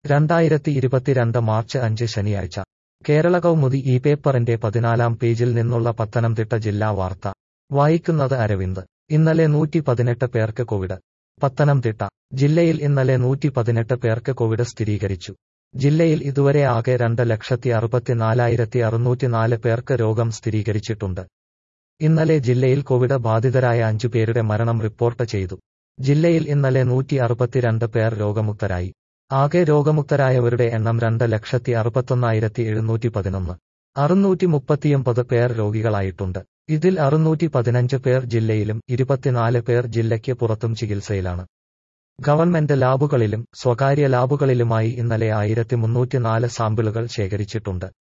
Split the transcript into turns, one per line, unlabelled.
രണ്ടായിരത്തി ഇരുപത്തിരണ്ട് മാർച്ച് അഞ്ച് ശനിയാഴ്ച കേരള കൗമുദി ഈ പേപ്പറിന്റെ പതിനാലാം പേജിൽ നിന്നുള്ള പത്തനംതിട്ട ജില്ലാ വാർത്ത വായിക്കുന്നത് അരവിന്ദ് ഇന്നലെ നൂറ്റി പതിനെട്ട് പേർക്ക് കോവിഡ് പത്തനംതിട്ട ജില്ലയിൽ ഇന്നലെ നൂറ്റി പതിനെട്ട് പേർക്ക് കോവിഡ് സ്ഥിരീകരിച്ചു ജില്ലയിൽ ഇതുവരെ ആകെ രണ്ട് ലക്ഷത്തി അറുപത്തിനാലായിരത്തി അറുന്നൂറ്റിനാല് പേർക്ക് രോഗം സ്ഥിരീകരിച്ചിട്ടുണ്ട് ഇന്നലെ ജില്ലയിൽ കോവിഡ് ബാധിതരായ അഞ്ചു പേരുടെ മരണം റിപ്പോർട്ട് ചെയ്തു ജില്ലയിൽ ഇന്നലെ നൂറ്റി അറുപത്തിരണ്ട് പേർ രോഗമുക്തരായി ആകെ രോഗമുക്തരായവരുടെ എണ്ണം രണ്ട് ലക്ഷത്തി അറുപത്തൊന്നായിരത്തി എഴുന്നൂറ്റി പതിനൊന്ന് അറുന്നൂറ്റി മുപ്പത്തിയൊമ്പത് പേർ രോഗികളായിട്ടുണ്ട് ഇതിൽ അറുന്നൂറ്റി പതിനഞ്ച് പേർ ജില്ലയിലും ഇരുപത്തിനാല് പേർ ജില്ലയ്ക്ക് പുറത്തും ചികിത്സയിലാണ് ഗവൺമെന്റ് ലാബുകളിലും സ്വകാര്യ ലാബുകളിലുമായി ഇന്നലെ ആയിരത്തി മുന്നൂറ്റിനാല് സാമ്പിളുകൾ ശേഖരിച്ചിട്ടുണ്ട്